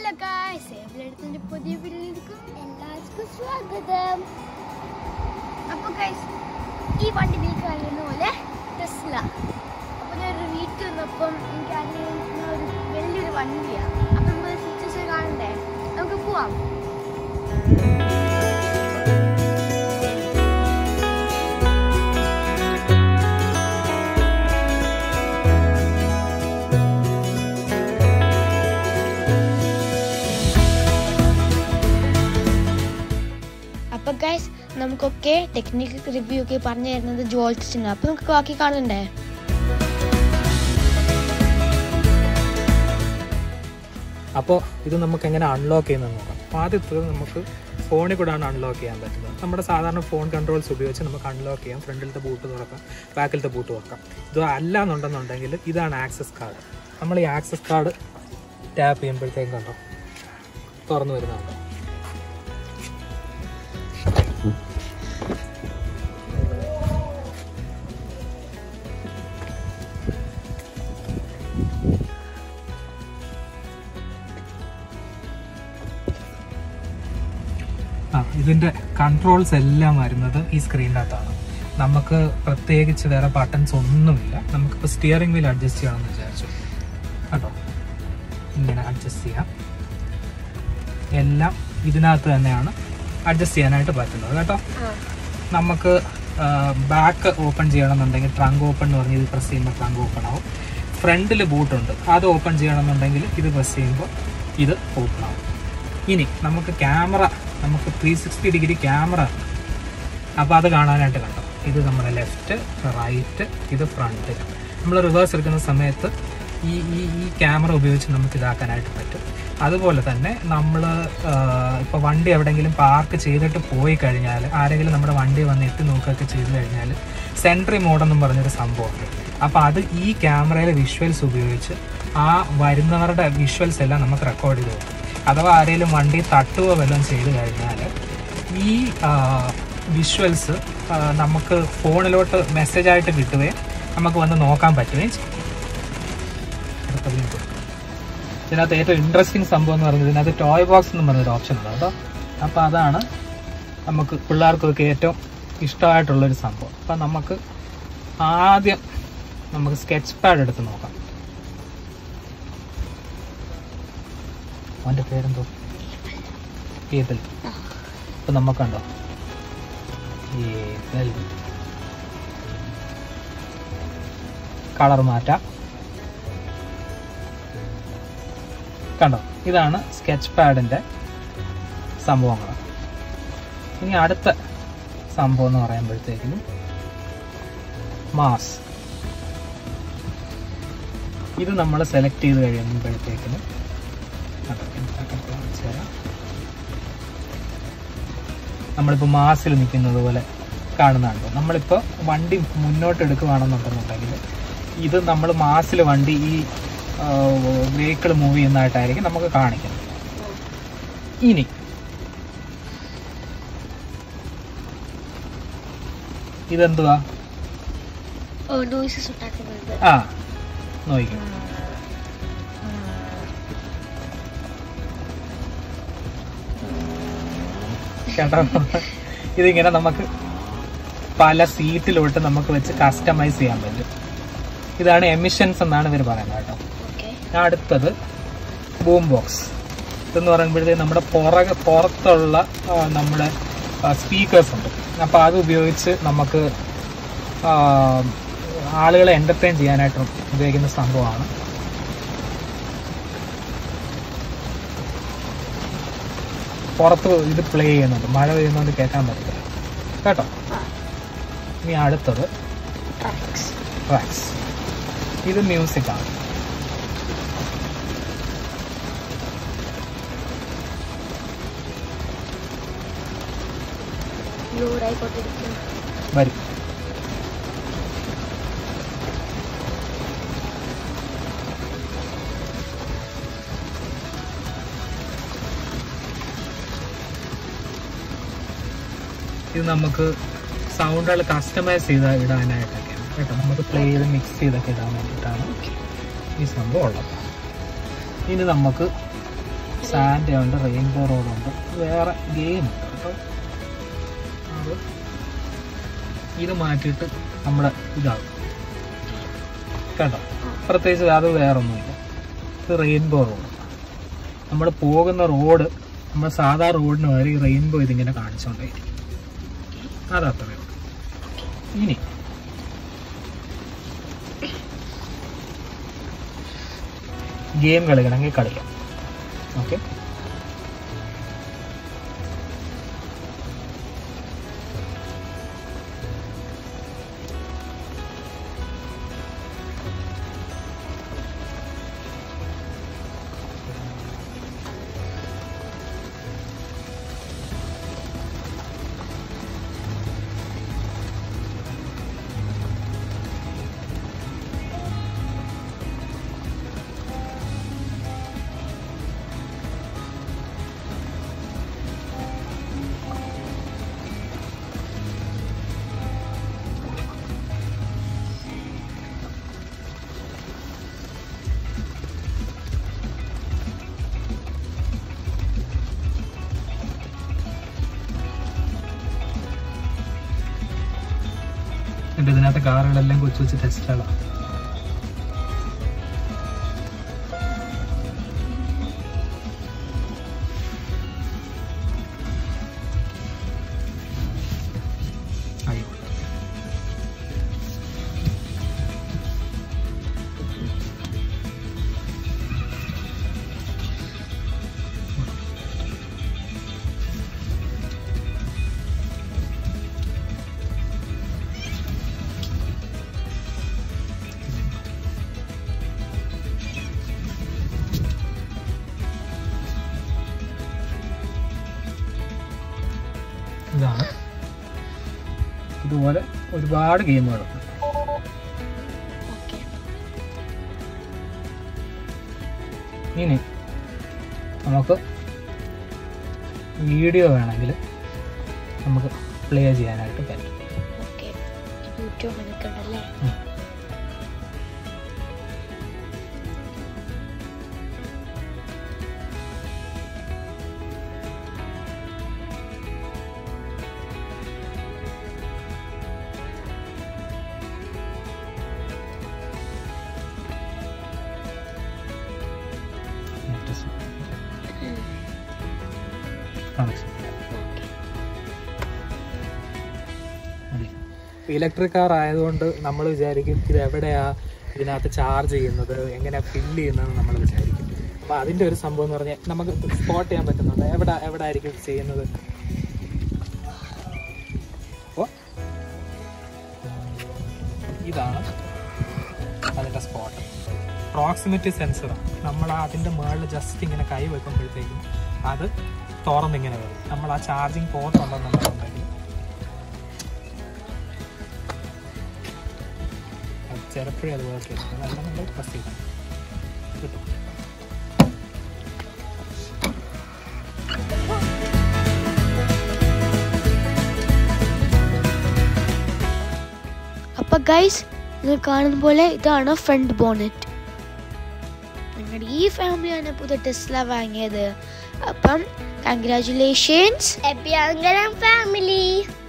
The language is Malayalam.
ഹലോ ഗായ്സ് എല്ലായിടത്തിന്റെ പുതിയ വീട്ടിലേക്കും എല്ലാവർക്കും സ്വാഗതം അപ്പൊ ഗായ്സ് ഈ വണ്ടി നിങ്ങൾക്ക് അറിയുന്ന പോലെ ടെസ്ല അപ്പൊ ഞാൻ ഒരു വീട്ടിൽ വന്നപ്പം എനിക്ക് അറിയുന്ന ഒരു വലിയൊരു വണ്ടിയാണ് അപ്പൊ നമ്മൾ ഫീച്ചേഴ്സ് കാണണ്ടേ നമുക്ക് പോവാം അപ്പൊ ഗൈസ് നമുക്കൊക്കെ ടെക്നിക്കൽ റിവ്യൂ ഒക്കെ പറഞ്ഞു തരുന്നത് ജോൾസിന് അപ്പൊ നമുക്ക് ബാക്കി കാണണ്ടേ അപ്പോൾ ഇത് നമുക്ക് എങ്ങനെ അൺലോക്ക് ചെയ്യുന്നത് നോക്കാം അപ്പോൾ ആദ്യത്തത് നമുക്ക് ഫോണിൽ കൂടെയാണ് അൺലോക്ക് ചെയ്യാൻ പറ്റുന്നത് നമ്മുടെ സാധാരണ ഫോൺ കൺട്രോൾസ് ഉപയോഗിച്ച് നമുക്ക് അൺലോക്ക് ചെയ്യാം ഫ്രണ്ടിലത്തെ ബൂട്ട് തുറക്കാം ബാക്കിലത്തെ ബൂട്ട് തുറക്കാം ഇത് അല്ല എന്നുണ്ടെന്നുണ്ടെങ്കിൽ ഇതാണ് ആക്സസ് കാർഡ് നമ്മൾ ഈ ആക്സസ് കാർഡ് ടാപ്പ് ചെയ്യുമ്പോഴത്തേക്കും കണ്ടോ തുറന്നു വരുന്നുണ്ടോ ആ ഇതിൻ്റെ കൺട്രോൾസ് എല്ലാം വരുന്നത് ഈ സ്ക്രീനിനകത്താണ് നമുക്ക് പ്രത്യേകിച്ച് വേറെ ബട്ടൺസ് ഒന്നുമില്ല നമുക്കിപ്പോൾ സ്റ്റിയറിംഗ് വീൽ അഡ്ജസ്റ്റ് ചെയ്യണമെന്ന് വിചാരിച്ചു കേട്ടോ ഇങ്ങനെ അഡ്ജസ്റ്റ് ചെയ്യാം എല്ലാം ഇതിനകത്ത് തന്നെയാണ് അഡ്ജസ്റ്റ് ചെയ്യാനായിട്ട് പറ്റുന്നത് കേട്ടോ നമുക്ക് ബാക്ക് ഓപ്പൺ ചെയ്യണമെന്നുണ്ടെങ്കിൽ ട്രങ്ക് ഓപ്പൺ എന്ന് പറഞ്ഞ് ഇത് പ്രസ് ചെയ്യുമ്പോൾ ട്രങ്ക് ഓപ്പൺ ആവും ഫ്രണ്ടിൽ ബൂട്ടുണ്ട് അത് ഓപ്പൺ ചെയ്യണമെന്നുണ്ടെങ്കിൽ ഇത് പ്രസ് ചെയ്യുമ്പോൾ ഇത് ഓപ്പൺ ആവും ഇനി നമുക്ക് ക്യാമറ നമുക്ക് ത്രീ സിക്സ്റ്റി ഡിഗ്രി ക്യാമറ അപ്പോൾ അത് കാണാനായിട്ട് കണ്ടോ ഇത് നമ്മുടെ ലെഫ്റ്റ് റൈറ്റ് ഇത് ഫ്രണ്ട് നമ്മൾ റിവേഴ്സ് എടുക്കുന്ന സമയത്ത് ഈ ഈ ഈ ക്യാമറ ഉപയോഗിച്ച് നമുക്ക് ഇതാക്കാനായിട്ട് പറ്റും അതുപോലെ തന്നെ നമ്മൾ ഇപ്പോൾ വണ്ടി എവിടെയെങ്കിലും പാർക്ക് ചെയ്തിട്ട് പോയി കഴിഞ്ഞാൽ ആരെങ്കിലും നമ്മുടെ വണ്ടി വന്ന് എത്തി നോക്കുകയൊക്കെ ചെയ്ത് കഴിഞ്ഞാൽ സെൻട്രി മോഡെന്നും പറഞ്ഞൊരു സംഭവമുണ്ട് അപ്പോൾ അത് ഈ ക്യാമറയിലെ വിഷ്വൽസ് ഉപയോഗിച്ച് ആ വരുന്നവരുടെ വിഷ്വൽസ് എല്ലാം നമുക്ക് റെക്കോർഡ് ചെയ്ത് പോകും അഥവാ ആരെങ്കിലും വണ്ടി തട്ടുകയോ വല്ലതും ചെയ്ത് കഴിഞ്ഞാൽ ഈ വിഷ്വൽസ് നമുക്ക് ഫോണിലോട്ട് മെസ്സേജായിട്ട് കിട്ടുകയും നമുക്ക് വന്ന് നോക്കാൻ പറ്റുകയും ചെയ്യും അടുത്തത് ഞാൻ കൊടുക്കാം. ഇതിനകത്ത് ഏറ്റവും ഇൻട്രസ്റ്റിംഗ് സംഭവം എന്ന് പറയുന്നത് ഇതിനകത്ത് ടോയ് ബോക്സ് എന്ന് പറഞ്ഞൊരു ഓപ്ഷൻ ഉണ്ട് കേട്ടോ അപ്പോൾ അതാണ് നമുക്ക് പിള്ളേർക്കൊക്കെ ഏറ്റവും ഇഷ്ടമായിട്ടുള്ളൊരു സംഭവം അപ്പം നമുക്ക് ആദ്യം നമുക്ക് സ്കെച്ച് പാഡ് എടുത്ത് നോക്കാം അവൻ്റെ പേരെന്തോ ഏതൽ ഇപ്പം നമുക്കുണ്ടോ ഏതൽ കളർ മാറ്റാം കണ്ടോ ഇതാണ് സ്കെച്ച് പാഡിൻ്റെ സംഭവങ്ങൾ ഇനി അടുത്ത സംഭവം എന്ന് പറയുമ്പോഴത്തേക്കിനും മാസ് ഇത് നമ്മൾ സെലക്ട് ചെയ്ത് കഴിയുമ്പോഴത്തേക്കിനും കണ്ടോ, ഇതിനകത്ത് കാണിച്ചു തരാം. നമ്മളിപ്പോൾ മാസിൽ നിൽക്കുന്നത് പോലെ കാണുന്നുണ്ടോ നമ്മളിപ്പോൾ വണ്ടി മുന്നോട്ട് എടുക്കുകയാണെന്നുണ്ടെന്നുണ്ടെങ്കിൽ ഇത് നമ്മൾ മാസിൽ വണ്ടി ഈ വെഹിക്കിൾ മൂവ് ചെയ്യുന്നതായിട്ടായിരിക്കും നമുക്ക് കാണിക്കുന്നത് ഇനി ഇതെന്തുവാ നോയ്സസ് ഉണ്ടാക്കുന്നത് ആ നോക്കിക്കോ കേട്ടോ ഇതിങ്ങനെ നമുക്ക് പല സീറ്റിലോട്ട് നമുക്ക് വെച്ച് കസ്റ്റമൈസ് ചെയ്യാൻ പറ്റും ഇതാണ് എമിഷൻസ് എന്നാണ് ഇവർ പറയുന്നത് കേട്ടോ ഓക്കെ അടുത്തത് ബൂം ബോക്സ് ഇതെന്ന് പറയുമ്പോഴത്തേക്ക് നമ്മുടെ പുറകെ പുറത്തുള്ള ആ, നമ്മുടെ സ്പീക്കേഴ്സ് ഉണ്ട് അപ്പോൾ അത് ഉപയോഗിച്ച് നമുക്ക് ആ, ആളുകളെ എൻ്റർടൈൻ ചെയ്യാനായിട്ട് ഉപയോഗിക്കുന്ന സംഭവമാണ് പുറത്ത് ഇത് പ്ലേ ചെയ്യുന്നുണ്ട് മഴ പെയ്യുന്നതുകൊണ്ട് കേൾക്കാൻ പറ്റില്ല കേട്ടോ ഇനി അടുത്തത് ട്രാക്സ് ട്രാക്സ് ഇത് മ്യൂസിക്കാണ് ലോഡ് ആയിക്കൊണ്ടിരിക്കുന്നു വരും ഇത് നമുക്ക് സൗണ്ടുകൾ കസ്റ്റമൈസ് ചെയ്ത് ഇടാനായിട്ടൊക്കെയാണ് കേട്ടോ നമുക്ക് പ്ലേ ചെയ്ത് മിക്സ് ചെയ്തൊക്കെ ഇടാൻ വേണ്ടിയിട്ടാണ് ഈ സംഭവം ഉള്ളത് ഇനി നമുക്ക് സാൻഡ് ഉണ്ട് റെയിൻബോ റോഡുണ്ട് വേറെ ഗെയിം ഉണ്ട് കേട്ടോ അത് ഇത് മാറ്റിയിട്ട് നമ്മുടെ ഇതാകും കേട്ടോ പ്രത്യേകിച്ച് അത് വേറൊന്നുമില്ല ഇത് റെയിൻബോ റോഡ് നമ്മൾ പോകുന്ന റോഡ് നമ്മൾ സാധാ റോഡിന് വരെ ഈ റെയിൻബോ ഇതിങ്ങനെ കാണിച്ചുകൊണ്ടേയിരിക്കും അതത്രേ ഉള്ളൂ ഇനി ഗെയിം കളിക്കണമെങ്കിൽ കളിക്കാം ഓക്കെ എൻ്റെ ഇതിനകത്ത് കാറുകളെല്ലാം കൊച്ചു കൊച്ചു ടെസ്റ്റുകളാണ് അയ്യോ ഇതാണ് ഇതുപോലെ ഒരുപാട് ഗെയിമുകളുണ്ട് ഓക്കെ ഇനി നമുക്ക് വീഡിയോ വേണമെങ്കിൽ നമുക്ക് പ്ലേ ചെയ്യാനായിട്ട് പറ്റും ഓക്കെ യൂട്യൂബ് എടുക്കണ്ടല്ലേ ഉം. കണക്ഷൻ ഇലക്ട്രിക് കാർ ആയതുകൊണ്ട് നമ്മൾ വിചാരിക്കും ഇത് എവിടെയാ ഇതിനകത്ത് ചാർജ് ചെയ്യുന്നത് എങ്ങനെയാ ഫില്ല് ചെയ്യുന്നതെന്ന് നമ്മൾ വിചാരിക്കും അപ്പോൾ അതിൻ്റെ ഒരു സംഭവം എന്ന് പറഞ്ഞാൽ നമുക്ക് സ്പോട്ട് ചെയ്യാൻ പറ്റുന്നുണ്ട് എവിടെ എവിടെ ആയിരിക്കും ഇത് ചെയ്യുന്നത് അപ്പോൾ ഇതാണ് അതിൻ്റെ സ്പോട്ട് പ്രോക്സിമിറ്റി സെൻസറാണ് നമ്മൾ അതിൻ്റെ മുകളിൽ ജസ്റ്റ് ഇങ്ങനെ കൈ വെക്കുമ്പോഴത്തേക്കും അത് തുറന്നിങ്ങനെ വരും നമ്മൾ ആ ചാർജിങ് പോർട്ട് ഉണ്ടെന്നുണ്ടെങ്കിൽ അത് ചിലപ്പോഴേ അത് വർക്ക് ചെയ്യും നല്ല നമ്മൾ പ്രസ് ചെയ്യണം കിട്ടും അപ്പൊ ഗൈസ് നിങ്ങൾ കാണുന്ന പോലെ ഇതാണ് ഫ്രണ്ട് ബോണറ്റ് ഞങ്ങളുടെ ഈ ഫാമിലിയാണ് പുതിയ ടെസ്ല വാങ്ങിയത് അപ്പം കൺഗ്രാറ്റുലേഷൻസ് Epiangaram family.